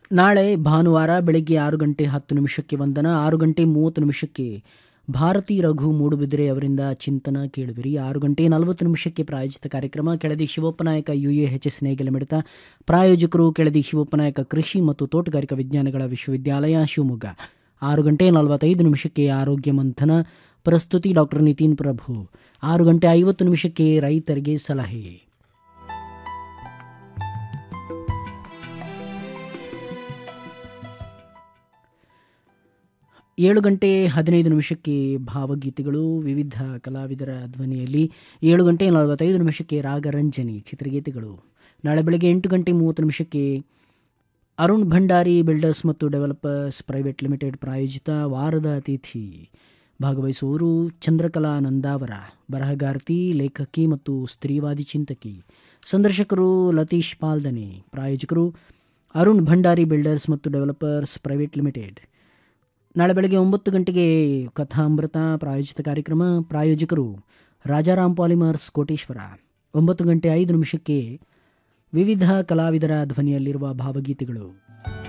ನಾಳೆ ಭಾನುವಾರ ಬೆಳಗ್ಗೆ ಆರು ಗಂಟೆ ಹತ್ತು ನಿಮಿಷಕ್ಕೆ ವಂದನ ಆರು ಗಂಟೆ ಮೂವತ್ತು ನಿಮಿಷಕ್ಕೆ ಭಾರತಿ ರಘು ಮೂಡುಬಿದಿರೆ ಅವರಿಂದ ಚಿಂತನ ಕೇಳುವಿರಿ ಆರು ಗಂಟೆ ನಲವತ್ತು ನಿಮಿಷಕ್ಕೆ ಪ್ರಾಯೋಜಿತ ಕಾರ್ಯಕ್ರಮ Keladi Shivappanayaka U A H S ನೇಗಿಲ ಮಿಡಿತ ಪ್ರಾಯೋಜಕರು ಕೆಳದಿ ಶಿವಪ್ಪನಾಯಕ ಕೃಷಿ ಮತ್ತು ತೋಟಗಾರಿಕಾ ವಿಜ್ಞಾನಗಳ ವಿಶ್ವವಿದ್ಯಾಲಯ ಶಿವಮೊಗ್ಗ ಆರು ಗಂಟೆ ನಲವತ್ತೈದು ನಿಮಿಷಕ್ಕೆ ಆರೋಗ್ಯ ಮಂಥನ ಪ್ರಸ್ತುತಿ ಡಾಕ್ಟರ್ ನಿತಿನ್ ಪ್ರಭು ಆರು ಗಂಟೆ ಐವತ್ತು ನಿಮಿಷಕ್ಕೆ ರೈತರಿಗೆ ಸಲಹೆ ಏಳು ಗಂಟೆ ಹದಿನೈದು ನಿಮಿಷಕ್ಕೆ ಭಾವಗೀತೆಗಳು ವಿವಿಧ ಕಲಾವಿದರ ಧ್ವನಿಯಲ್ಲಿ ಏಳು ಗಂಟೆ ನಲವತ್ತೈದು ನಿಮಿಷಕ್ಕೆ ರಾಗರಂಜನಿ ಚಿತ್ರಗೀತೆಗಳು ನಾಳೆ ಬೆಳಗ್ಗೆ ಎಂಟು ಗಂಟೆ ಮೂವತ್ತು ನಿಮಿಷಕ್ಕೆ ಅರುಣ್ ಭಂಡಾರಿ ಬಿಲ್ಡರ್ಸ್ ಮತ್ತು ಡೆವಲಪರ್ಸ್ ಪ್ರೈವೇಟ್ ಲಿಮಿಟೆಡ್ ಪ್ರಾಯೋಜಿತ ವಾರದ ಅತಿಥಿ ಭಾಗವಹಿಸುವವರು ಚಂದ್ರಕಲಾ ನಂದಾವರ ಬರಹಗಾರ್ತಿ ಲೇಖಕಿ ಮತ್ತು ಸ್ತ್ರೀವಾದಿ ಚಿಂತಕಿ ಸಂದರ್ಶಕರು ಲತೀಶ್ ಪಾಲ್ದನೆ ಪ್ರಾಯೋಜಕರು ಅರುಣ್ ಭಂಡಾರಿ ಬಿಲ್ಡರ್ಸ್ ಮತ್ತು ಡೆವಲಪರ್ಸ್ ಪ್ರೈವೇಟ್ ಲಿಮಿಟೆಡ್ ನಾಳೆ ಬೆಳಗ್ಗೆ ಒಂಬತ್ತು ಗಂಟೆಗೆ ಕಥಾಮೃತ ಪ್ರಾಯೋಜಿತ ಕಾರ್ಯಕ್ರಮ ಪ್ರಾಯೋಜಕರು ರಾಜಾರಾಮ್ ಪಾಲಿಮರ್ಸ್ ಕೋಟೇಶ್ವರ ಒಂಬತ್ತು ಗಂಟೆ ಐದು ನಿಮಿಷಕ್ಕೆ ವಿವಿಧ ಕಲಾವಿದರ ಧ್ವನಿಯಲ್ಲಿರುವ ಭಾವಗೀತೆಗಳು